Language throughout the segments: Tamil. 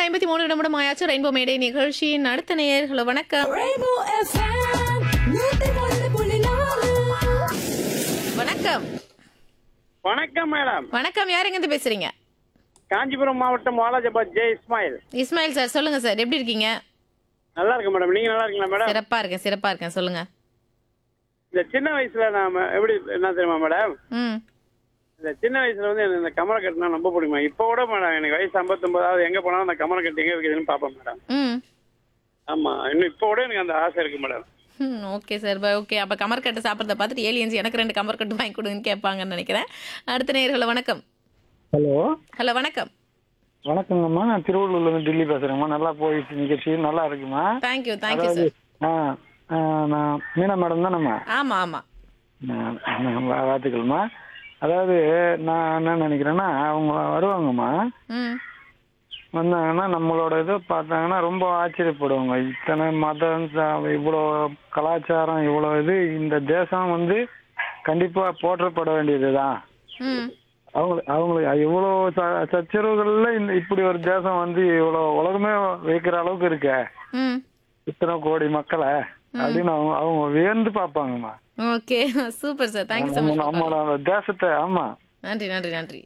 ஐம்பத்தி மூணு நிமிடம் ஆயாச்சு ரெயின்போ மேடை நிகழ்ச்சியின் அடுத்த நேயர்களோ வணக்கம் Rainbow FM, நூத்தி ஒன்று புள்ளி நாலு. வணக்கம் வணக்கம் மேடம் வணக்கம் யார் எங்கிருந்து பேசுறீங்க காஞ்சிபுரம் மாவட்டம் வாலாஜாபாத் ஜே இஸ்மாயில் இஸ்மாயில் சார் சொல்லுங்க சார் எப்படி இருக்கீங்க நல்லா இருக்கேன் மேடம் நீங்க நல்லா இருக்கீங்களா மேடம் சிறப்பா இருக்கேன் சிறப்பா இருக்கேன் சொல்லுங்க இந்த சின்ன வயசுல நாம எப்படி என்ன தெரியுமா மேடம் ம் இந்த சின்ன வயசுல வந்து எனக்கு இந்த கமரை கட்டுனா ரொம்ப பிடிக்குமா இப்போ கூட மேடம் எனக்கு வயசு ஐம்பத்தொன்பதாவது எங்க போனாலும் அந்த கமரை கட்டு எங்க வைக்கிறதுன்னு பார்ப்பேன் மேடம் ம் ஆமா இன்னும் இப்போ கூட எனக்கு அந்த ஆசை இருக்கு மேடம் ம் ஓகே சார் ஓகே அப்போ கமர் கட்டு சாப்பிட்றத பார்த்துட்டு ஏலியன்ஸ் எனக்கு ரெண்டு கமர் கட்டு வாங்கி கொடுங்கன்னு கேட்பாங்கன்னு நினைக்கிறேன் அடுத்த நேயர்களோ வணக்கம் ஹலோ ஹலோ வணக்கம் வணக்கங்கம்மா நான் திருவள்ளூர்ல இருந்து டெல்லி பேசுறேங்கம்மா நல்லா போயிடுச்சு நிகழ்ச்சி நல்லா இருக்குமா தேங்க்யூ தேங்க்யூ அதாவது சார் ஆ ஆ, நான் மீனா மேடம் தானம்மா ஆமா ஆமா நான் நான் வா- வாழ்த்துக்கள்மா அதாவது நான் என்ன நினைக்கிறேன்னா அவங்க வருவாங்கம்மா ம் வந்தாங்கன்னா நம்மளோட இதை பார்த்தாங்கன்னா ரொம்ப ஆச்சரியப்படுவாங்க இத்தனை மதம் ச- இவ்வளோ கலாச்சாரம் இவ்வளோ இது இந்த தேசம் வந்து கண்டிப்பா போற்றப்பட வேண்டியதுதான் ம் அவங்களுக்கு அவங்களுக்கு இவ்வளோ ச- சச்சரவுகள்ல இந்த இப்படி ஒரு தேசம் வந்து இவ்வளோ உலகமே வைக்கிற அளவுக்கு இருக்க ம் இத்தனை கோடி மக்களை அப்படின்னு அவங்க அவங்க வியந்து பார்ப்பாங்கம்மா okay super sir thank you so நம்ம- மச் நம்மளோட அந்த தேசத்தை ஆமா நன்றி நன்றி நன்றி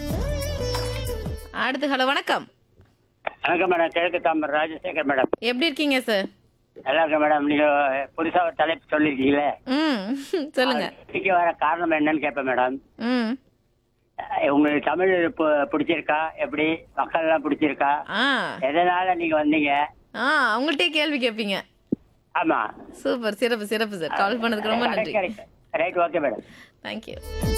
அடுத்து ஹலோ வணக்கம் வணக்கம் மேடம் கிழக்கு தாம்பரம் ராஜசேகர் மேடம் எப்படி இருக்கீங்க சார் நல்லா இருக்கேன் மேடம் நீங்க புதுசா ஒரு தலைப்பு சொல்லிருக்கீங்களே ம் சொல்லுங்க அதுக்கு வர காரணம் என்னன்னு கேட்பேன் மேடம் ம் அஹ் உங்களுக்கு தமிழ் பு- பிடிச்சிருக்கா எப்படி மக்கள் எல்லாம் பிடிச்சிருக்கா ஆ எதனால நீங்க வந்தீங்க ஆ உங்கள்கிட்டயே கேள்வி கேட்பீங்க ஆமா சூப்பர் சிறப்பு சிறப்பு சார் கால் பண்ணதுக்கு ரொம்ப நன்றி ரைட் ஓகே மேடம் தேங்க்யூ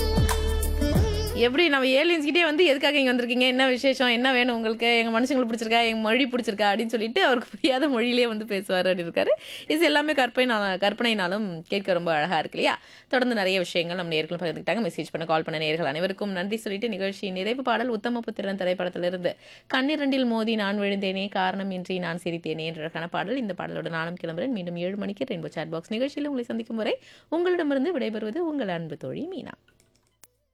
எப்படி நம்ம ஏலியன்ஸ் கிட்டே வந்து எதுக்காக இங்கே வந்திருக்கீங்க என்ன விசேஷம் என்ன வேணும் உங்களுக்கு எங்கள் மனுஷங்களுக்கு பிடிச்சிருக்கா எங்கள் மொழி பிடிச்சிருக்கா அப்படின்னு சொல்லிட்டு அவருக்கு புரியாத மொழியிலே வந்து பேசுவார் அப்படின்னு இருக்காரு இது எல்லாமே கற்பனை கற்பனைனாலும் கேட்க ரொம்ப அழகாக இருக்கு இல்லையா தொடர்ந்து நிறைய விஷயங்கள் நம்ம நேர்கள் பகிர்ந்துக்கிட்டாங்க மெசேஜ் பண்ண கால் பண்ண நேர்கள் அனைவருக்கும் நன்றி சொல்லிட்டு நிகழ்ச்சி நிறைவு பாடல் உத்தம புத்திரன் திரைப்படத்திலிருந்து கண்ணிரண்டில் மோதி நான் விழுந்தேனே காரணம் இன்றி நான் சிரித்தேனே என்ற அழகான பாடல் இந்த பாடலோட நானும் கிளம்புறேன் மீண்டும் ஏழு மணிக்கு ரெயின்போ சாட் பாக்ஸ் நிகழ்ச்சியில் உங்களை சந்திக்கும் வரை உங்களிடமிருந்து விடைபெறுவது உங்கள் அன்பு தோழி மீனா